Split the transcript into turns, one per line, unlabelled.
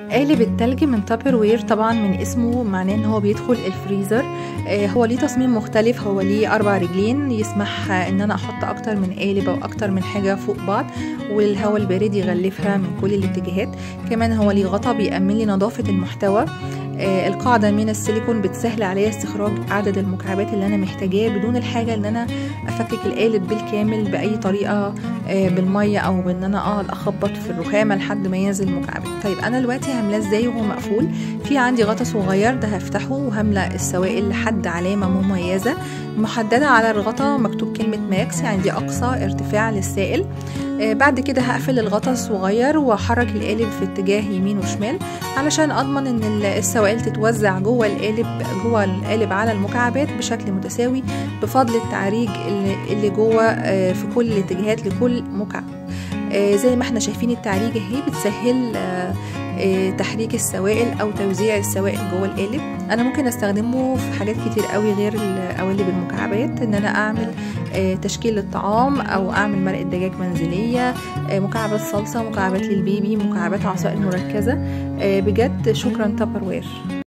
قالب التلج من تابر وير طبعا من اسمه معناه ان هو بيدخل الفريزر آه هو ليه تصميم مختلف هو ليه اربع رجلين يسمح ان انا احط اكتر من قالب او اكتر من حاجه فوق بعض والهواء البارد يغلفها من كل الاتجاهات كمان هو ليه غطا بيأمن لي نظافه المحتوى آه القاعدة من السيليكون بتسهل عليا استخراج عدد المكعبات اللي أنا محتاجاه بدون الحاجة إن أنا أفكك القالب بالكامل بأي طريقة آه بالمية أو بإن أنا أقعد أخبط في الرخامة لحد ما ينزل المكعبات طيب أنا دلوقتي هملاه إزاي وهو مقفول في عندي غطا صغير ده هفتحه وهملى السوائل لحد علامة مميزة محددة على الغطا مكتوب كلمة ماكس يعني دي أقصى ارتفاع للسائل آه بعد كده هقفل الغطا الصغير واحرك القالب في اتجاه يمين وشمال علشان اضمن ان السوائل تتوزع جوه القالب جوه القالب على المكعبات بشكل متساوي بفضل التعريج اللي, اللي جوه آه في كل الاتجاهات لكل مكعب آه زي ما احنا شايفين التعريج اهي بتسهل تحريك السوائل او توزيع السوائل جوه القالب انا ممكن استخدمه في حاجات كتير قوي غير قوالب المكعبات ان انا اعمل تشكيل للطعام او اعمل مرقه دجاج منزليه مكعبات صلصه مكعبات للبيبي مكعبات عصائر مركزه بجد شكرا تابر وير